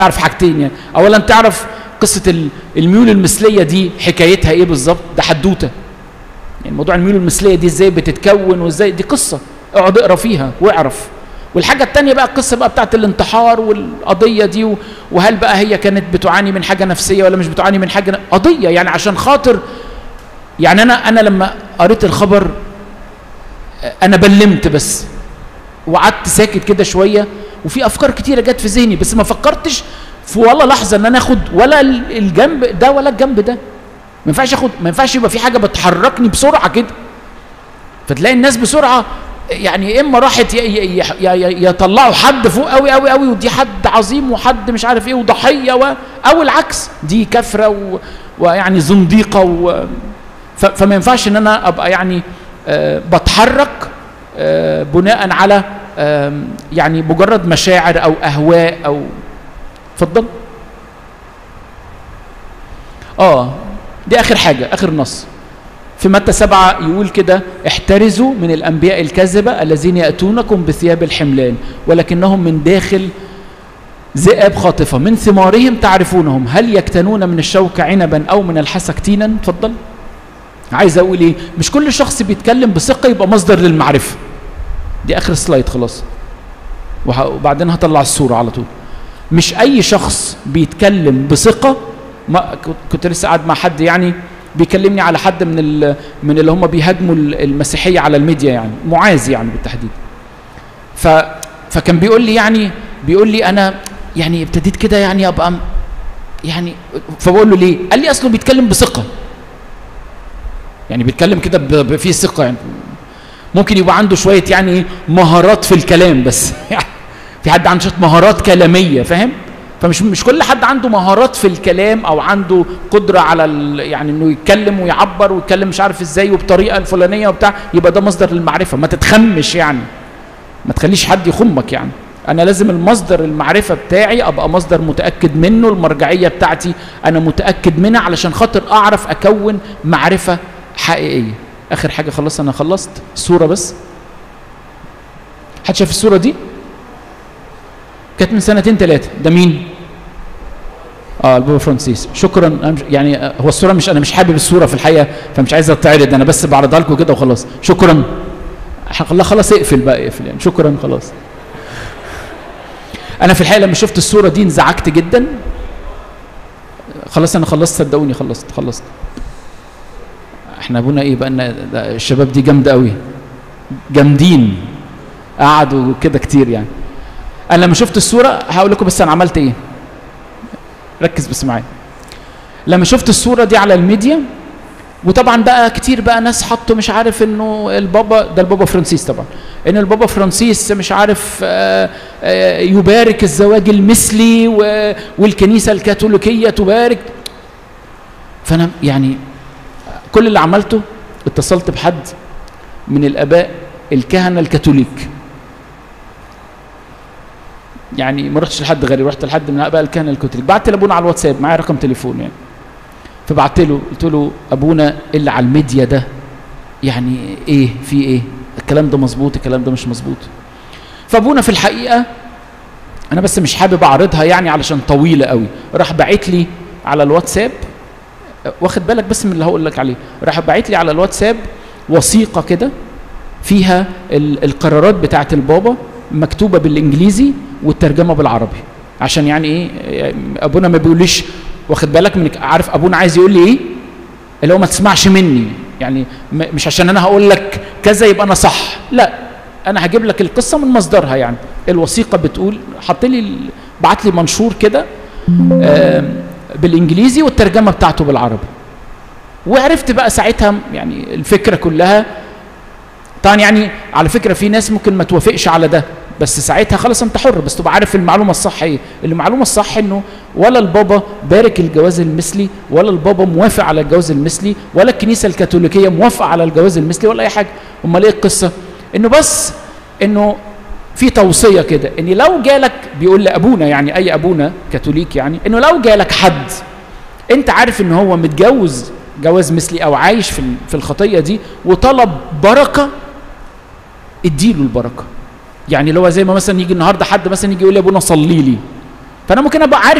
تعرف حاجتين يعني اولا تعرف قصه ال- الميول المثليه دي حكايتها ايه بالظبط ده حدوته يعني موضوع الميول المثليه دي ازاي بتتكون وازاي دي قصه اقعد اقرا فيها واعرف والحاجه الثانيه بقى القصه بقى بتاعت الانتحار والقضيه دي و- وهل بقى هي كانت بتعاني من حاجه نفسيه ولا مش بتعاني من حاجه ن- قضيه يعني عشان خاطر يعني انا انا لما قريت الخبر آه، انا بلمت بس وقعدت ساكت كده شويه وفي افكار كتيره جت في ذهني بس ما فكرتش في ولا لحظه ان انا اخد ولا ال- الجنب ده ولا الجنب ده ما ينفعش اخد ما ينفعش يبقى في حاجه بتحركني بسرعه كده فتلاقي الناس بسرعه يعني يا اما راحت ي- ي- ي- ي- يطلعوا حد فوق قوي قوي قوي ودي حد عظيم وحد مش عارف ايه وضحيه و او العكس دي كفره و ويعني زنديقه و ف- فما ينفعش ان انا ابقى يعني آه، بتحرك آه، بناء على آم، يعني مجرد مشاعر او اهواء او اتفضل اه دي اخر حاجه اخر نص في متى سبعة يقول كده احترزوا من الأنبياء الكذبة الذين يأتونكم بثياب الحملان ولكنهم من داخل ذئاب خاطفة من ثمارهم تعرفونهم هل يكتنون من الشوك عنبا أو من الحسك تينا اتفضل عايز أقول إيه مش كل شخص بيتكلم بثقة يبقى مصدر للمعرفة دي آخر سلايد خلاص وه- وبعدين هطلع الصورة على طول مش أي شخص بيتكلم بثقة ما كنت- كنت لسه قاعد مع حد يعني بيكلمني على حد من ال- من اللي هم بيهاجموا ال- المسيحيه على الميديا يعني معاذ يعني بالتحديد ف فكان بيقول لي يعني بيقول لي انا يعني ابتديت كده يعني ابقى م- يعني فبقول له ليه؟ قال لي اصله بيتكلم بثقه يعني بيتكلم كده ب- ب- فيه ثقه يعني ممكن يبقى عنده شويه يعني إيه مهارات في الكلام بس يعني في حد عنده شويه مهارات كلاميه فاهم؟ فمش مش كل حد عنده مهارات في الكلام او عنده قدره على ال- يعني انه يتكلم ويعبر ويتكلم مش عارف ازاي وبطريقه الفلانيه وبتاع يبقى ده مصدر للمعرفه ما تتخمش يعني ما تخليش حد يخمك يعني انا لازم المصدر المعرفه بتاعي ابقى مصدر متاكد منه المرجعيه بتاعتي انا متاكد منها علشان خاطر اعرف اكون معرفه حقيقيه اخر حاجه خلاص انا خلصت الصوره بس حد شاف الصوره دي كانت من سنتين ثلاثه ده مين اه البابا فرانسيس شكرا أنا مش- يعني آه، هو الصوره مش انا مش حابب الصوره في الحقيقه فمش عايز اتعرض انا بس بعرضها لكم كده وخلاص شكرا خلاص خلاص اقفل بقى اقفل يعني شكرا خلاص انا في الحقيقه لما شفت الصوره دي انزعجت جدا خلاص انا خلصت صدقوني خلصت خلصت احنا ابونا ايه بقى الشباب دي جامده قوي جامدين قعدوا كده كتير يعني انا لما شفت الصوره هقول لكم بس انا عملت ايه ركز بس معايا لما شفت الصوره دي على الميديا وطبعا بقى كتير بقى ناس حطوا مش عارف انه البابا ده البابا فرانسيس طبعا ان البابا فرانسيس مش عارف آه، آه، يبارك الزواج المثلي و- والكنيسه الكاثوليكيه تبارك فانا يعني كل اللي عملته اتصلت بحد من الاباء الكهنه الكاثوليك يعني ما رحتش لحد غيري رحت لحد من اباء الكهنه الكاثوليك بعت لابونا على الواتساب معايا رقم تليفون يعني فبعت له قلت له ابونا اللي على الميديا ده يعني ايه في ايه الكلام ده مظبوط الكلام ده مش مظبوط فابونا في الحقيقه انا بس مش حابب اعرضها يعني علشان طويله قوي راح باعت لي على الواتساب واخد بالك بس من اللي هقول لك عليه راح باعت لي على الواتساب وثيقه كده فيها ال- القرارات بتاعه البابا مكتوبه بالانجليزي والترجمه بالعربي عشان يعني ايه ابونا ما بيقوليش واخد بالك من عارف ابونا عايز يقول لي ايه اللي هو ما تسمعش مني يعني م- مش عشان انا هقول لك كذا يبقى انا صح لا انا هجيب لك القصه من مصدرها يعني الوثيقه بتقول حط لي ال- بعت لي منشور كده آم، بالانجليزي والترجمه بتاعته بالعربي وعرفت بقى ساعتها يعني الفكره كلها طبعا يعني على فكره في ناس ممكن ما توافقش على ده بس ساعتها خلاص انت حر بس تبقى عارف المعلومه الصح ايه المعلومه الصح انه ولا البابا بارك الجواز المثلي ولا البابا موافق على الجواز المثلي ولا الكنيسه الكاثوليكيه موافقه على الجواز المثلي ولا اي حاجه امال ايه القصه انه بس انه في توصيه كده ان لو جالك بيقول لابونا يعني اي ابونا كاثوليك يعني انه لو جالك حد انت عارف ان هو متجوز جواز مثلي او عايش في ال- في الخطيه دي وطلب بركه اديله البركه يعني اللي هو زي ما مثلا يجي النهارده حد مثلا يجي يقول لي يا ابونا صلي لي فانا ممكن ابقى عارف